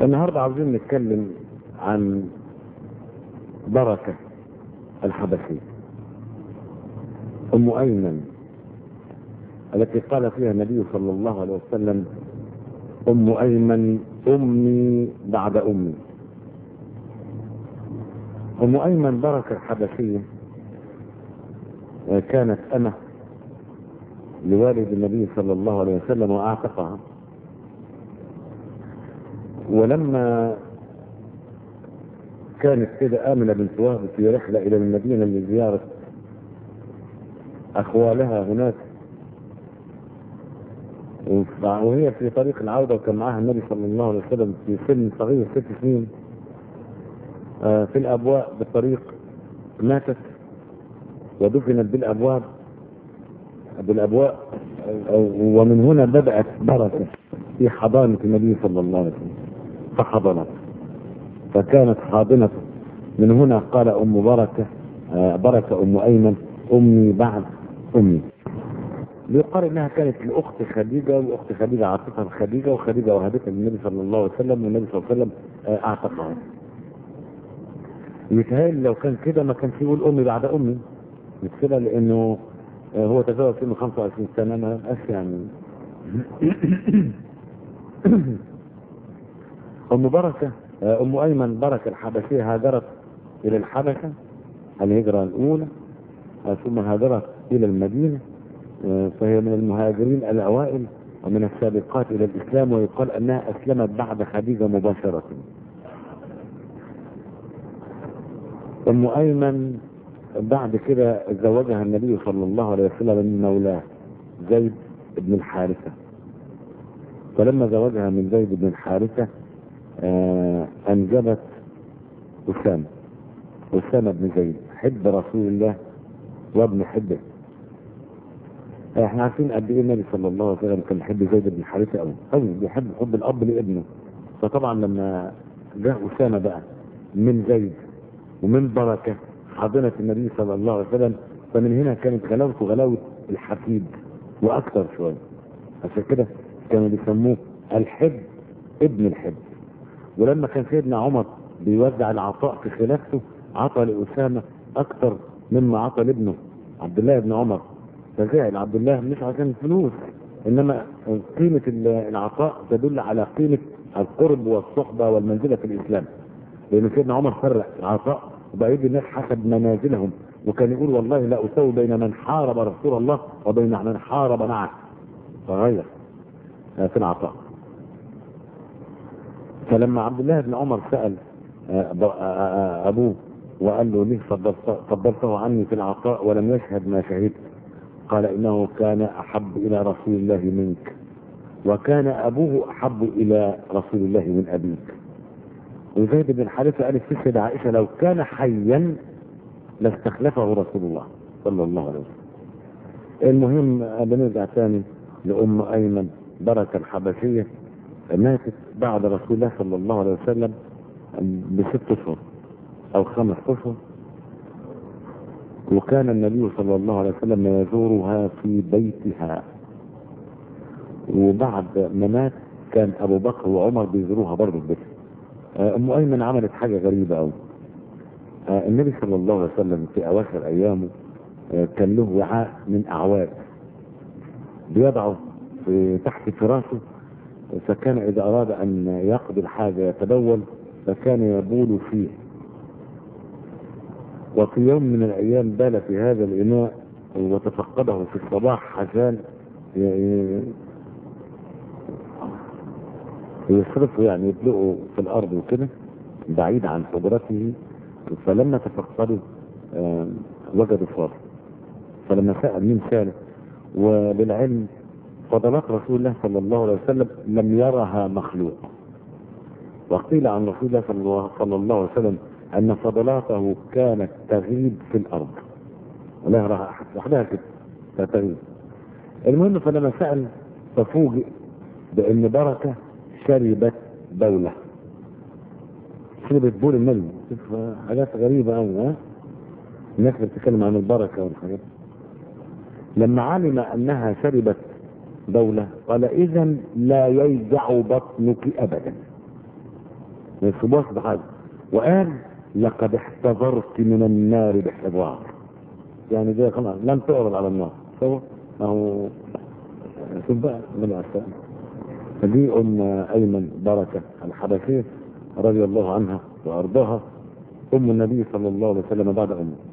النهارده عاوزين نتكلم عن بركة الحبشية أم أيمن التي قال فيها النبي صلى الله عليه وسلم أم أيمن أمي بعد أمي أم أيمن بركة الحبشية كانت أمة لوالد النبي صلى الله عليه وسلم وأعتقها ولما كانت كده آمنة بنت وهب في رحلة إلى المدينة لزيارة أخوالها هناك وهي في طريق العودة وكان معها النبي صلى الله عليه وسلم في سن صغير ست سنين في الأبواء بالطريق ماتت ودفنت بالأبواب بالأبواء ومن هنا بدأت بركة في حضانة النبي صلى الله عليه وسلم فحضنت فكانت حاضنة من هنا قال أم بركة بركة أم أيمن أمي بعد أمي بيقال انها كانت لاخت خديجه واخت خديجه عاطفه خديجه وخديجه وهبتها للنبي صلى الله عليه وسلم والنبي صلى الله عليه وسلم اعتقها. يتهيألي لو كان كده ما كانش يقول امي بعد امي مش كده لانه هو تزوج سنه 25 سنه ما بقاش يعني ام بركه ام ايمن بركه الحبشيه هاجرت الى الحبشه الهجره الاولى ثم هاجرت الى المدينه فهي من المهاجرين الاوائل ومن السابقات الى الاسلام ويقال انها اسلمت بعد خديجه مباشره. ام ايمن بعد كده زوجها النبي صلى الله عليه وسلم من مولاه زيد بن الحارثه. فلما زوجها من زيد بن الحارثه آه انجبت اسامه اسامه بن زيد حب رسول الله وابن حبه احنا عارفين قد ايه النبي صلى الله عليه وسلم كان بيحب زيد بن حارثه قوي قوي بيحب حب الاب لابنه فطبعا لما جاء اسامه بقى من زيد ومن بركه حاضنه النبي صلى الله عليه وسلم فمن هنا كانت غلاوته غلاوه الحفيد واكثر شويه عشان كده كانوا بيسموه الحب ابن الحب ولما كان سيدنا عمر بيوزع العطاء في خلافته عطى لاسامه اكثر مما عطى لابنه عبد الله بن عمر فزعل عبد الله مش عشان الفلوس انما قيمة العطاء تدل على قيمة القرب والصحبة والمنزلة في الاسلام لان سيدنا عمر فرق العطاء وبقى يدي الناس حسب منازلهم وكان يقول والله لا اسوي بين من حارب رسول الله وبين من حارب معه فغير في العطاء فلما عبد الله بن عمر سأل ابوه وقال له ليه فضلته عني في العطاء ولم يشهد ما شهدت قال انه كان احب الى رسول الله منك وكان ابوه احب الى رسول الله من ابيك وزيد بن حارثه قال في سيدة عائشه لو كان حيا لاستخلفه رسول الله صلى الله عليه وسلم المهم بنرجع تاني لام ايمن بركه الحبشيه ماتت بعد رسول الله صلى الله عليه وسلم بست اشهر او خمس اشهر وكان النبي صلى الله عليه وسلم يزورها في بيتها وبعد ما مات كان ابو بكر وعمر بيزوروها برضه في بيتها ام ايمن عملت حاجه غريبه قوي النبي صلى الله عليه وسلم في اواخر ايامه كان له وعاء من اعواد بيضعه في تحت فراشه فكان اذا اراد ان يقضي الحاجه يتبول فكان يبول فيه وفي يوم من الايام بال في هذا الاناء وتفقده في الصباح عشان يصرفه يعني يطلقه في الارض وكده بعيد عن حضرته فلما تفقده وجدوا فاضي فلما سأل مين سأله وللعلم فضلات رسول الله صلى الله عليه وسلم لم يرها مخلوق وقيل عن رسول الله صلى الله عليه وسلم ان فضلاته كانت تغيب في الارض ولا يراها احد وحدها كده تغيب المهم فلما سال ففوجئ بان بركه شربت بوله شربت بول النبي شوف حاجات غريبه قوي ها الناس بتتكلم عن البركه والحاجات لما علم انها شربت بوله قال اذا لا يوجع بطنك ابدا ما يصيبوهاش بحاجه وقال لقد احتضرت من النار بحضار يعني زي خلاص لم تعرض على النار شوف ما هو شوف بقى من العسل فدي ام ايمن بركه الحبشيه رضي الله عنها وارضاها ام النبي صلى الله عليه وسلم بعد امه